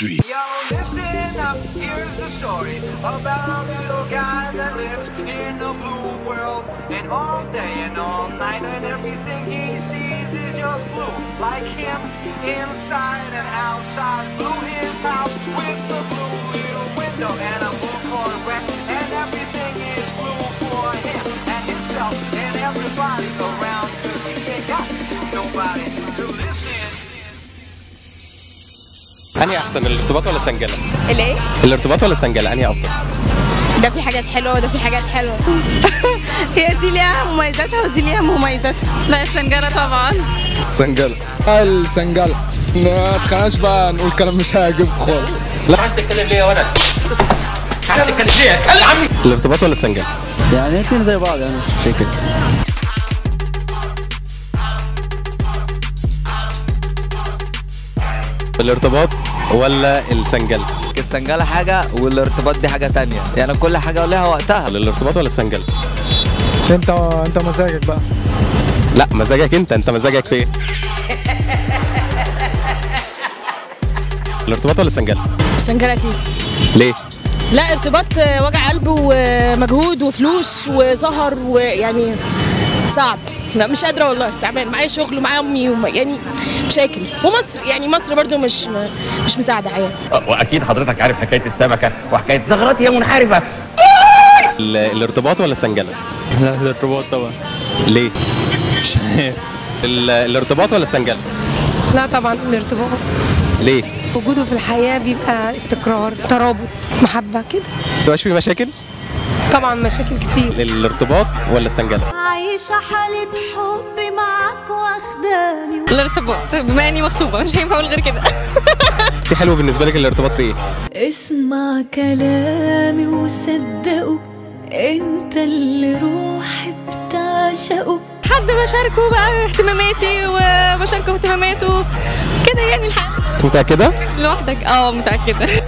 Street. Yo, listen up, here's the story about a little guy that lives in a blue world. And all day and all night, and everything he sees is just blue. Like him, inside and outside. Blue his house with the blue little window and a blue Corvette. And everything is blue for him and himself and everybody around. Cause he ain't got nobody to listen. انهي احسن الارتباط ولا السنجله الايه الارتباط ولا السنجله انهي افضل ده في حاجات حلوه وده في حاجات حلوه هي دي ليها مميزاتها ودي ليها مميزاتها لا السنجله طبعا سنجلة السنجلة ما تخليناش بقى نقول كلام مش هيعجبك خالص لا عايز تتكلم ليه يا ولد مش عايز تتكلم ليه يا كلب عمي الارتباط ولا السنجله يعني الاثنين زي بعض يعني مش شيء كده الارتباط ولا السنجله السنجلة حاجة والارتباط دي حاجة تانية يعني كل حاجة لها وقتها الارتباط ولا السنجله انت انت مزاجك بقى لا مزاجك انت انت مزاجك في ايه الارتباط ولا السنجله سنجلة اكيد ليه لا ارتباط آه، وجع قلب ومجهود وفلوس وسهر ويعني صعب لا مش قادره والله تعبان معايا شغل ومعايا امي وم- يعني مشاكل ومصر يعني مصر برضو مش مش مساعده حقيقة واكيد حضرتك عارف حكايه السمكه وحكايه زغرات هي منحرفه ال- الارتباط ولا السنجله لا الارتباط طبعا ليه ال- الارتباط ولا السنجله لا طبعا الارتباط ليه وجوده في الحياه بيبقى استقرار ترابط محبه كده مبقاش في مشاكل طبعا مشاكل كتير الارتباط ولا السنجله عايشة حالة حب معاك واخداني الارتباط بما اني مخطوبه مش هينفع اقول غير كده انت حلو بالنسبه لك الارتباط في ايه اسمع كلامي وصدقه انت اللي روحي بتعشقه حد بشاركه بقى اهتماماتي وبشاركه اهتماماته كده يعني الحياه انت متاكده لوحدك اه متاكده